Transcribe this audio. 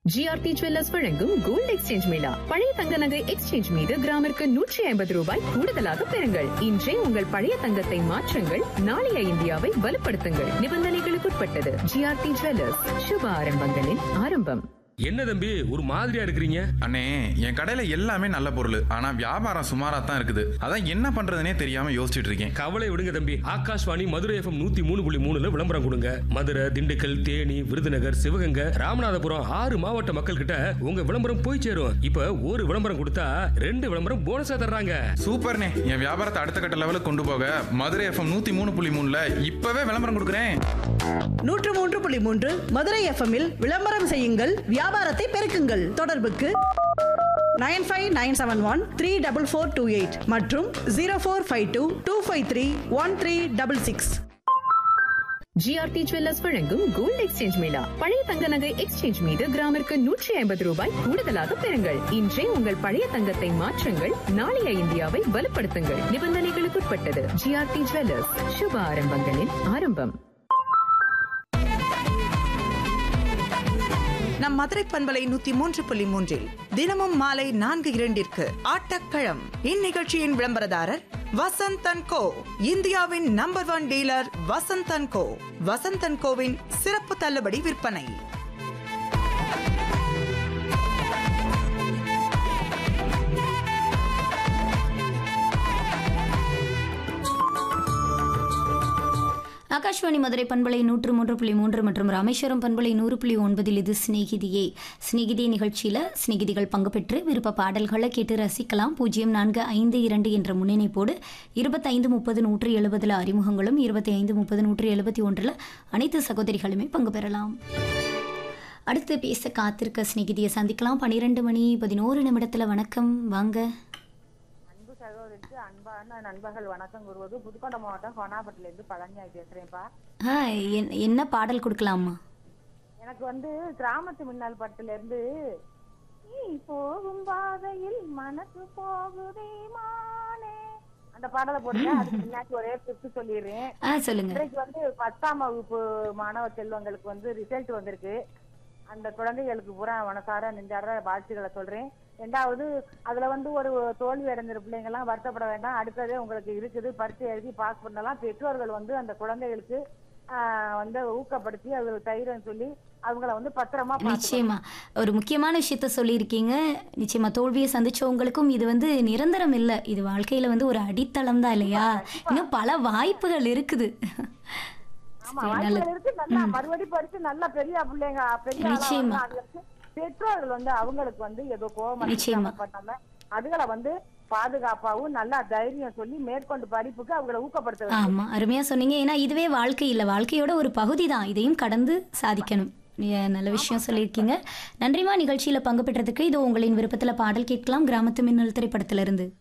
GRT jewellers வழங்கும் gold exchange mela பழைய தங்க நகை எக்ஸ்சேஞ்ச் மீது கிராமிற்கு நூற்றி ஐம்பது ரூபாய் கூடுதலாக பெறுங்கள் இன்றே உங்கள் பழைய தங்கத்தை மாற்றுங்கள் நாளைய இந்தியாவை வலுப்படுத்துங்கள் நிபந்தனைகளுக்குட்பட்டது ஜிஆர்டி ஜுவல்லர்ஸ் சுப ஆரம்பங்களின் ஆரம்பம் என்ன தம்பி ஒரு மாதிரியா இருக்கிறீங்க அண்ணே என் கடையில எல்லாமே நல்ல பொருள் ஆனா வியாபாரம் சுமாரா தான் இருக்குது அதான் என்ன பண்றதுனே தெரியாம யோசிச்சுட்டு இருக்கேன் கவலை விடுங்க தம்பி ஆகாஷ்வாணி மதுரை எஃப்எம் நூத்தி மூணு புள்ளி மூணுல விளம்பரம் கொடுங்க மதுரை திண்டுக்கல் தேனி விருதுநகர் சிவகங்கை ராமநாதபுரம் ஆறு மாவட்ட மக்கள் கிட்ட உங்க விளம்பரம் போய் சேரும் இப்ப ஒரு விளம்பரம் கொடுத்தா ரெண்டு விளம்பரம் போனஸா தர்றாங்க சூப்பர்ண்ணே என் வியாபாரத்தை அடுத்த கட்ட லெவலுக்கு கொண்டு போக மதுரை எஃப்எம் நூத்தி மூணு புள்ளி மூணுல இப்பவே விளம்பரம் கொடுக்குறேன் நூற்று மூன்று புள்ளி மூன்று மதுரை எஃப்எம்மில் விளம்பரம் செய்யுங்கள் வியாபாரத்தை பெருக்குங்கள் தொடர்புக்கு nine five nine seven one three double four two eight மற்றும் zero four five two two five three one three double six GRT jewellers வழங்கும் கோல்ட் எக்ஸ்சேஞ்ச் மேளா பழைய தங்க நகை எக்ஸ்சேஞ்ச் மீது கிராமிற்கு நூற்றி ஐம்பது ரூபாய் கூடுதலாக பெறுங்கள் இன்றே உங்கள் பழைய தங்கத்தை மாற்றுங்கள் நாளைய இந்தியாவை வலுப்படுத்துங்கள் நிபந்தனைகளுக்குட்பட்டது ஜிஆர்டி ஜுவல்லர்ஸ் சுப ஆரம்பங்களின் ஆரம்பம் நம் மதுரை பண்பலை நூத்தி மூன்று புள்ளி மூன்றில் தினமும் மாலை நான்கு இரண்டிற்கு ஆட்டக்களம் இந்நிகழ்ச்சியின் விளம்பரதாரர் வசந்தன் கோ இந்தியாவின் number one dealer Vasanthan co Vasanthan கோவின் சிறப்பு தள்ளுபடி விற்பனை ஆகாஷ்வாணி மதுரை பண்பலை நூற்று மூன்று புள்ளி மூன்று மற்றும் ராமேஸ்வரம் பண்பலை நூறு புள்ளி ஒன்பதில் இது சிநேகிதியே சிநேகிதி நிகழ்ச்சியில் சிநேகிதிகள் பங்கு பெற்று விருப்ப பாடல்களை கேட்டு ரசிக்கலாம் பூஜ்ஜியம் நான்கு ஐந்து இரண்டு என்ற முன்னிணைப்போடு இருபத்தைந்து முப்பது நூற்று எழுபதில் அறிமுகங்களும் இருபத்தி ஐந்து முப்பது நூற்று எழுபத்தி ஒன்றில் அனைத்து சகோதரிகளுமே பங்கு பெறலாம் அடுத்து பேச காத்திருக்க சிநேகிதியை சந்திக்கலாம் பன்னிரெண்டு மணி பதினோரு நிமிடத்தில் வணக்கம் வாங்க அன்பு சகோதரிக்கு அன்பான நண்பர்கள் வணக்கம் கூறுவது புதுக்கோட்டை மாவட்டம் கோனாப்பட்டிலேருந்து பழனியாய் பேசுறேன்ப்பா ஆ என்- என்ன பாடல் கொடுக்கலாமா எனக்கு வந்து கிராமத்து மின்னல் படத்துல இருந்து நீ போகும் பாதையில் மனசு போகுதே மானே அந்த பாடலை போடுங்க அதுக்கு முன்னாடி ஒரே டிப்ஸ் சொல்லிடுறேன் ஆ சொல்லுங்க இன்றைக்கு வந்து பத்தாம் வகுப்பு மாணவ செல்வங்களுக்கு வந்து ரிசல்ட் வந்திருக்கு அந்த குழந்தைகளுக்கு பூரா மனசார நெஞ்சார வாழ்த்துக்களை சொல்றேன் ரெண்டாவது அதுல வந்து ஒரு தோல்வி அடைஞ்சிரு பிள்ளைங்க எல்லாம் வருத்தப்பட வேண்டாம் அடுத்ததே உங்களுக்கு இருக்குது பரீட்சை எழுதி பாஸ் பண்ணலாம் பெற்றோர்கள் வந்து அந்த குழந்தைகளுக்கு ஆஹ், வந்து ஊக்கப்படுத்தி அது தைரியம் சொல்லி அவங்கள வந்து பத்திரமா பார்த்துக்கணும். நிச்சயமா ஒரு முக்கியமான விஷயத்த சொல்லியிருக்கீங்க நிச்சயமா தோல்வியை சந்திச்சவங்களுக்கும் இது வந்து நிரந்தரம் இல்லை இது வாழ்க்கையில வந்து ஒரு அடித்தளம் தான் இல்லையா இன்னும் பல வாய்ப்புகள் இருக்குது ஆமா சரி, வாய்ப்புகள் நல்லது இருக்கு நல்லா மறுபடி படிச்சு நல்ல பெரிய பிள்ளைங்க பெரிய ஆளா நிச்சயமா. வரணும். அதுக்கு பெற்றோர்கள் வந்து அவங்களுக்கு வந்து ஏதோ கோபம் நிச்சயமா. பண்ணாம அதுகளை வந்து பாதுகாப்பாவும் நல்லா தைரியம் சொல்லி மேற்கொண்டு படிப்புக்கு அவங்கள ஊக்கப்படுத்த வேண்டும். ஆமா அருமையா சொன்னீங்க ஏன்னா இதுவே வாழ்க்கை இல்லை வாழ்க்கையோட ஒரு பகுதி தான் இதையும் கடந்து சாதிக்கணும் நீ- நல்ல விஷயம் சொல்லியிருக்கீங்க நன்றிமா நிகழ்ச்சியில பங்கு பெற்றதுக்கு இது உங்களின் விருப்பத்துல பாடல் கேட்கலாம் கிராமத்து மின்னல் திரைப்படத்திலிருந்து